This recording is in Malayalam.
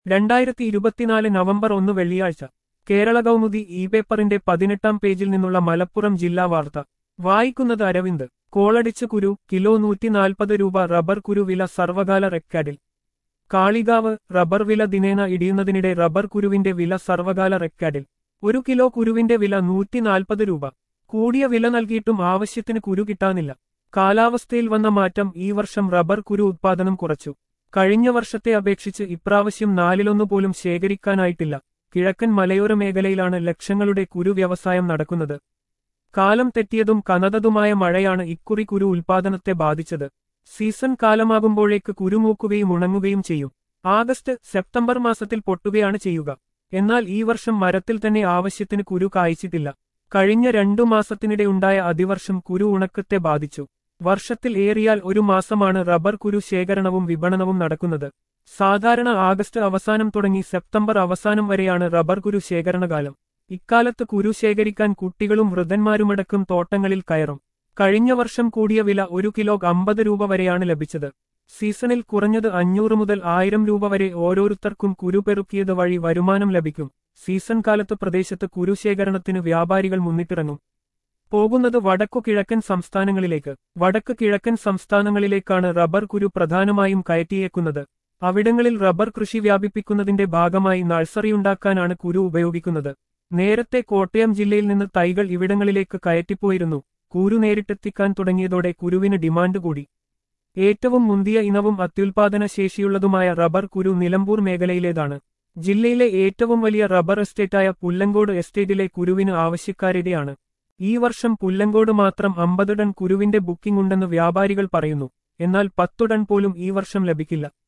രണ്ടായിരത്തി ഇരുപത്തിനാല് നവംബർ ഒന്ന് വെള്ളിയാഴ്ച കേരള കൗമുദി ഇ പേപ്പറിന്റെ പതിനെട്ടാം പേജിൽ നിന്നുള്ള മലപ്പുറം ജില്ലാ വാർത്ത വായിക്കുന്നത് അരവിന്ദ് കോളടിച്ച് കുരു കിലോ നൂറ്റിനാൽപ്പത് രൂപ റബ്ബർ കുരു വില സർവകാല റെക്കാർഡിൽ കാളികാവ് റബ്ബർ വില ദിനേന ഇടിയുന്നതിനിടെ റബ്ബർ കുരുവിന്റെ വില സർവകാല റെക്കാർഡിൽ ഒരു കിലോ കുരുവിന്റെ വില നൂറ്റിനാൽപ്പത് രൂപ കൂടിയ വില നൽകിയിട്ടും ആവശ്യത്തിന് കുരു കിട്ടാനില്ല കാലാവസ്ഥയിൽ വന്ന മാറ്റം ഈ വർഷം റബ്ബർ കുരു ഉത്പാദനം കുറച്ചു കഴിഞ്ഞ വർഷത്തെ അപേക്ഷിച്ച് ഇപ്രാവശ്യം നാലിലൊന്നു പോലും ശേഖരിക്കാനായിട്ടില്ല കിഴക്കൻ മലയോര മേഖലയിലാണ് ലക്ഷങ്ങളുടെ കുരു വ്യവസായം നടക്കുന്നത് കാലം തെറ്റിയതും കനതതുമായ മഴയാണ് ഇക്കുറി കുരു ഉൽപാദനത്തെ ബാധിച്ചത് സീസൺ കാലമാകുമ്പോഴേക്ക് കുരുമൂക്കുകയും ഉണങ്ങുകയും ചെയ്യും ആഗസ്റ്റ് സെപ്റ്റംബർ മാസത്തിൽ പൊട്ടുകയാണ് ചെയ്യുക എന്നാൽ ഈ വർഷം മരത്തിൽ തന്നെ ആവശ്യത്തിന് കുരു കായ്ച്ചിട്ടില്ല കഴിഞ്ഞ രണ്ടു മാസത്തിനിടെ ഉണ്ടായ അതിവർഷം കുരു ഉണക്കത്തെ ബാധിച്ചു വർഷത്തിൽ ഏറിയാൽ ഒരു മാസമാണ് റബ്ബർ കുരു ശേഖരണവും വിപണനവും നടക്കുന്നത് സാധാരണ ആഗസ്റ്റ് അവസാനം തുടങ്ങി സെപ്റ്റംബർ അവസാനം വരെയാണ് റബ്ബർ കുരു ശേഖരണകാലം ഇക്കാലത്ത് കുരു ശേഖരിക്കാൻ കുട്ടികളും വൃദ്ധന്മാരുമടക്കം തോട്ടങ്ങളിൽ കയറും കഴിഞ്ഞ വർഷം കൂടിയ വില ഒരു കിലോ അമ്പത് രൂപ വരെയാണ് ലഭിച്ചത് സീസണിൽ കുറഞ്ഞത് അഞ്ഞൂറ് മുതൽ ആയിരം രൂപ വരെ ഓരോരുത്തർക്കും കുരു പെറുക്കിയത് വഴി വരുമാനം ലഭിക്കും സീസൺ കാലത്ത് പ്രദേശത്ത് കുരു ശേഖരണത്തിന് വ്യാപാരികൾ മുന്നിട്ടിറങ്ങും പോകുന്നത് വടക്കു കിഴക്കൻ സംസ്ഥാനങ്ങളിലേക്ക് വടക്ക് കിഴക്കൻ സംസ്ഥാനങ്ങളിലേക്കാണ് റബ്ബർ കുരു പ്രധാനമായും കയറ്റിയേക്കുന്നത് അവിടങ്ങളിൽ റബ്ബർ കൃഷി വ്യാപിപ്പിക്കുന്നതിന്റെ ഭാഗമായി നഴ്സറിയുണ്ടാക്കാനാണ് കുരു ഉപയോഗിക്കുന്നത് നേരത്തെ കോട്ടയം ജില്ലയിൽ നിന്ന് തൈകൾ ഇവിടങ്ങളിലേക്ക് കയറ്റിപ്പോയിരുന്നു കുരു നേരിട്ടെത്തിക്കാൻ തുടങ്ങിയതോടെ കുരുവിന് ഡിമാൻഡ് കൂടി ഏറ്റവും മുന്തിയ ഇനവും അത്യുൽപാദന ശേഷിയുള്ളതുമായ റബ്ബർ കുരു നിലമ്പൂർ മേഖലയിലേതാണ് ജില്ലയിലെ ഏറ്റവും വലിയ റബ്ബർ എസ്റ്റേറ്റായ പുല്ലങ്കോട് എസ്റ്റേറ്റിലെ കുരുവിന് ആവശ്യക്കാരുടെയാണ് ഈ വർഷം പുല്ലങ്കോട് മാത്രം അമ്പത് ടൺ കുരുവിന്റെ ബുക്കിംഗ് ഉണ്ടെന്ന് വ്യാപാരികൾ പറയുന്നു എന്നാൽ പത്തു ടൺ പോലും ഈ വർഷം ലഭിക്കില്ല